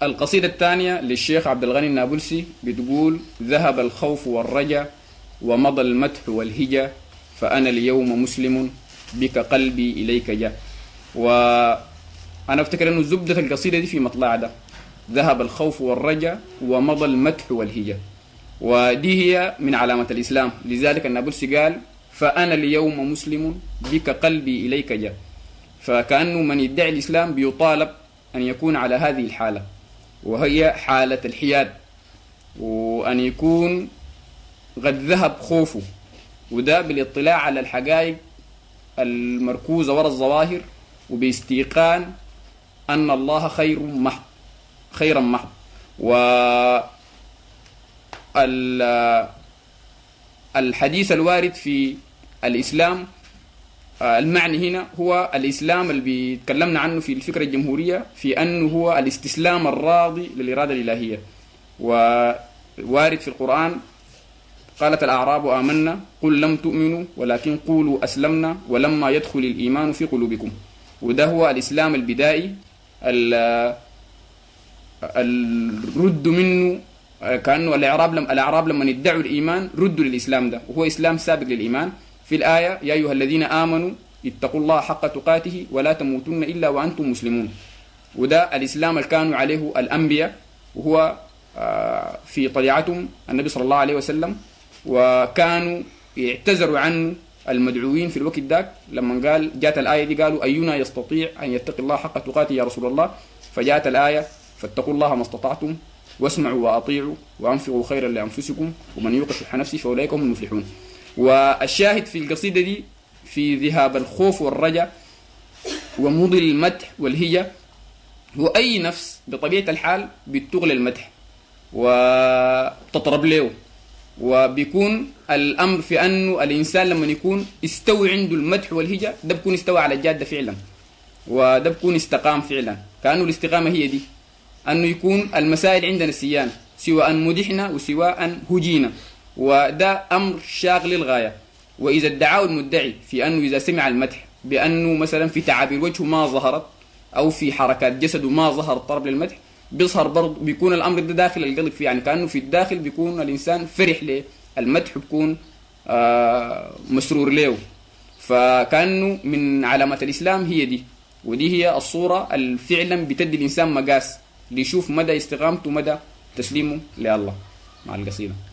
القصيدة الثانية للشيخ عبد الغني النابلسي بتقول ذهب الخوف والرجا ومضى المدح والهجا فأنا اليوم مسلم بك قلبي إليك جاء وأنا أفتكر أنه زبدة القصيدة دي في مطلع ده ذهب الخوف والرجا ومضى المدح والهجا ودي هي من علامة الإسلام لذلك النابلسي قال فأنا اليوم مسلم بك قلبي إليك جاء فكأنه من يدعي الإسلام بيطالب أن يكون على هذه الحالة وهي حالة الحياد وأن يكون قد ذهب خوفه وده بالاطلاع على الحقائق المركوزة وراء الظواهر وباستيقان أن الله خير محض خيرا محض و الحديث الوارد في الإسلام المعني هنا هو الإسلام اللي بيتكلمنا عنه في الفكرة الجمهورية في أنه هو الاستسلام الراضي للإرادة الإلهية ووارد في القرآن قالت الأعراب آمنا قل لم تؤمنوا ولكن قولوا أسلمنا ولما يدخل الإيمان في قلوبكم وده هو الإسلام البدائي الرد منه كأنه الأعراب لم الأعراب لما يدعوا الإيمان ردوا للإسلام ده وهو إسلام سابق للإيمان في الآية يا أيها الذين آمنوا اتقوا الله حق تقاته ولا تموتن إلا وأنتم مسلمون وده الإسلام اللي كانوا عليه الأنبياء وهو في طليعتهم النبي صلى الله عليه وسلم وكانوا يعتذروا عنه المدعوين في الوقت ذاك لما قال جاءت الآية دي قالوا أينا يستطيع أن يتقي الله حق تقاته يا رسول الله فجاءت الآية فاتقوا الله ما استطعتم واسمعوا وأطيعوا وأنفقوا خيرا لأنفسكم ومن يوق شح نفسه فأولئك هم المفلحون والشاهد في القصيدة دي في ذهاب الخوف والرجاء ومضي المدح والهجة هو أي نفس بطبيعة الحال بتغلى المدح وتطرب له وبيكون الأمر في أنه الإنسان لما يكون استوى عنده المدح والهجة ده بيكون استوى على الجادة فعلا وده بيكون استقام فعلا كأنه الاستقامة هي دي أنه يكون المسائل عندنا سيان سواء مدحنا وسواء هجينا وده أمر شاغل للغاية وإذا ادعاه المدعي في أنه إذا سمع المدح بأنه مثلا في تعابير وجهه ما ظهرت أو في حركات جسده ما ظهر طرب للمدح بيظهر برضه بيكون الأمر ده داخل القلب فيه يعني كأنه في الداخل بيكون الإنسان فرح له المدح بيكون آه مسرور له فكأنه من علامات الإسلام هي دي ودي هي الصورة اللي فعلا بتدي الإنسان مقاس ليشوف مدى استقامته مدى تسليمه لله مع القصيده